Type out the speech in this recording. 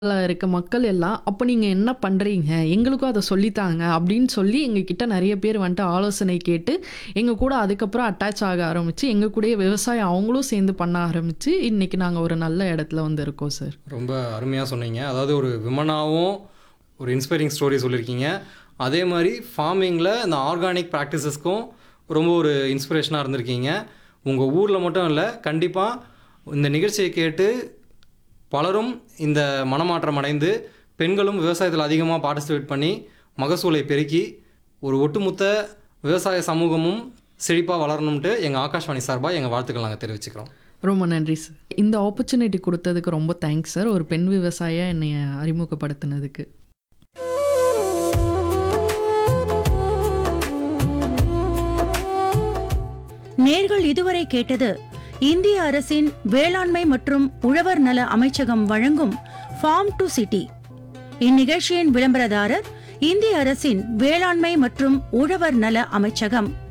ல இருக்க மக்கள் எல்லாம், "அப்ப நீங்க என்ன பண்றீங்க? எங்களுக்கும் அத சொல்லித்தாங்க." அப்படின்னு சொல்லி எங்ககிட்ட நெறைய பேர் வந்துட்டு ஆலோசனை கேட்டு, எங்க கூட அதுக்கப்புறம் அட்டாச் ஆக ஆரம்பிச்சு, எங்க கூடயே விவசாயம் அவங்களும் சேர்ந்து பண்ண ஆரம்பிச்சு, இன்னைக்கு நாங்க ஒரு நல்ல இடத்துல வந்து இருக்கோம் சார். ரொம்ப அருமையா சொன்னீங்க. அதாவது ஒரு விமனாவும் ஒரு இன்ஸ்பைரிங் ஸ்டோரி சொல்லியிருக்கீங்க. அதே மாரி ஃபார்மிங்கில இந்த ஆர்கானிக் பிராக்டிசஸ்க்கும் ரொம்ப ஒரு இன்ஸ்பிரேஷனா இருந்திருக்கீங்க. உங்க ஊர்ல மட்டும் இல்ல, கண்டிப்பா இந்த நிகழ்ச்சிய கேட்டு பலரும் இந்த மனமாற்றம் அடைந்து, பெண்களும் விவசாயத்தில அதிகமா பார்ட்டிசிபேட் பண்ணி, மகசூலை பெருக்கி, ஒரு ஒட்டுமொத்த விவசாய சமூகமும் செழிப்பா வளரணும்ன்ட்டு எங்க ஆகாஷ்வாணி சார்பா எங்க வாழ்த்துக்கள் நாங்க தெரிவிச்சுக்கிறோம். ரொம்ப நன்றி சார். இந்த ஆப்பர்ச்சுனிட்டி குடுத்ததுக்கு ரொம்ப தேங்க்ஸ் சார். ஒரு பெண் விவசாயியா என்னைய அறிமுகப்படுத்தினதுக்கு. நேர்கள் இதுவரை கேட்டது இந்திய அரசின் வேளாண்மை மற்றும் உழவர் நல அமைச்சகம் வழங்கும் ஃபார்ம் டு சிட்டி இந்நிகழ்ச்சியின் விளம்பரதாரர் இந்திய அரசின் வேளாண்மை மற்றும் உழவர் நல அமைச்சகம்